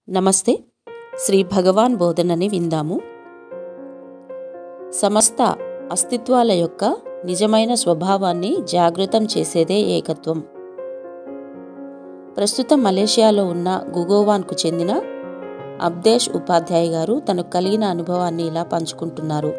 నమస్తే శ్రీ భగవాన్ బోధనని విందాము సమస్త అస్తిత్వాల యొక్క నిజమైన స్వభావాన్ని జాగృతం చేసేదే ఏకత్వం ప్రస్తుతం మలేషియాలో ఉన్న గుగోవాన్కు చెందిన అబ్దేష్ ఉపాధ్యాయ్ గారు తనకు కలిగిన అనుభవాన్ని ఇలా పంచుకుంటున్నారు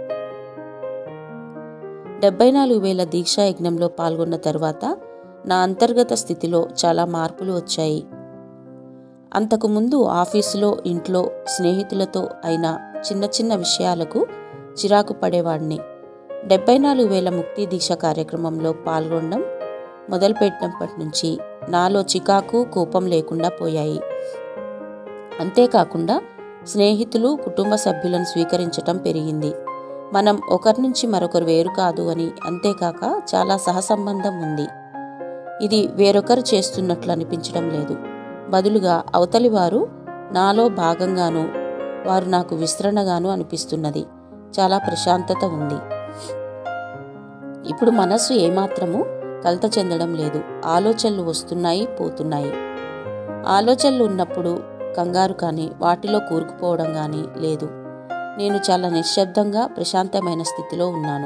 డెబ్బై నాలుగు వేల దీక్షా యజ్ఞంలో పాల్గొన్న తరువాత నా అంతర్గత స్థితిలో చాలా మార్పులు వచ్చాయి అంతకుముందు ఆఫీసులో ఇంట్లో స్నేహితులతో అయిన చిన్న చిన్న విషయాలకు చిరాకు పడేవాడిని డెబ్బై నాలుగు వేల ముక్తి దీక్ష కార్యక్రమంలో పాల్గొనడం మొదలుపెట్టినప్పటి నుంచి నాలో చికాకు కోపం లేకుండా పోయాయి అంతేకాకుండా స్నేహితులు కుటుంబ సభ్యులను స్వీకరించటం పెరిగింది మనం ఒకరి నుంచి మరొకరు వేరు కాదు అని అంతేకాక చాలా సహసంబంధం ఉంది ఇది వేరొకరు చేస్తున్నట్లు అనిపించడం లేదు బదులుగా అవతలి వారు నాలో భాగంగాను వారు నాకు విస్తరణగాను అనిపిస్తున్నది చాలా ప్రశాంతత ఉంది ఇప్పుడు మనస్సు ఏమాత్రము కలత చెందడం లేదు ఆలోచనలు వస్తున్నాయి పోతున్నాయి ఆలోచనలు ఉన్నప్పుడు కంగారు కానీ వాటిలో కూరుకుపోవడం కానీ లేదు నేను చాలా నిశ్శబ్దంగా ప్రశాంతమైన స్థితిలో ఉన్నాను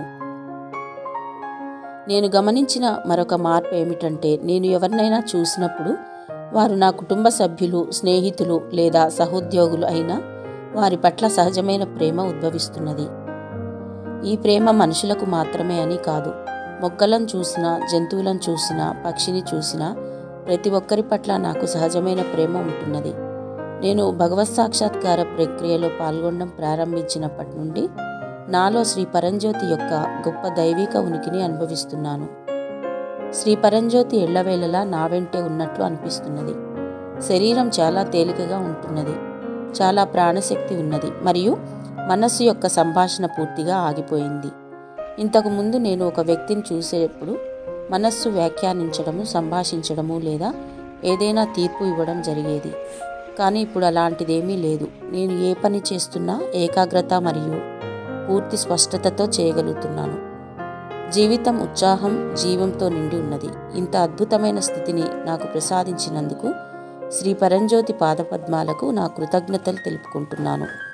నేను గమనించిన మరొక మార్పు ఏమిటంటే నేను ఎవరినైనా చూసినప్పుడు వారు నా కుటుంబ సభ్యులు స్నేహితులు లేదా సహోద్యోగులు అయినా వారి పట్ల సహజమైన ప్రేమ ఉద్భవిస్తున్నది ఈ ప్రేమ మనుషులకు మాత్రమే అని కాదు మొక్కలను చూసినా జంతువులను చూసినా పక్షిని చూసినా ప్రతి ఒక్కరి పట్ల నాకు సహజమైన ప్రేమ ఉంటున్నది నేను భగవత్ సాక్షాత్కార ప్రక్రియలో పాల్గొనడం ప్రారంభించినప్పటి నుండి నాలో శ్రీ పరంజ్యోతి యొక్క గొప్ప దైవిక ఉనికిని అనుభవిస్తున్నాను శ్రీ పరంజ్యోతి ఎళ్లవేళలా నా వెంటే ఉన్నట్లు అనిపిస్తున్నది శరీరం చాలా తేలికగా ఉంటున్నది చాలా ప్రాణశక్తి ఉన్నది మరియు మనస్సు యొక్క సంభాషణ పూర్తిగా ఆగిపోయింది ఇంతకు ముందు నేను ఒక వ్యక్తిని చూసేటప్పుడు మనస్సు వ్యాఖ్యానించడము సంభాషించడము లేదా ఏదైనా తీర్పు ఇవ్వడం జరిగేది కానీ ఇప్పుడు అలాంటిదేమీ లేదు నేను ఏ పని చేస్తున్నా ఏకాగ్రత మరియు పూర్తి స్పష్టతతో చేయగలుగుతున్నాను జీవితం ఉత్సాహం జీవంతో నిండి ఉన్నది ఇంత అద్భుతమైన స్థితిని నాకు ప్రసాదించినందుకు శ్రీ పరంజ్యోతి పాదపద్మాలకు నా కృతజ్ఞతలు తెలుపుకుంటున్నాను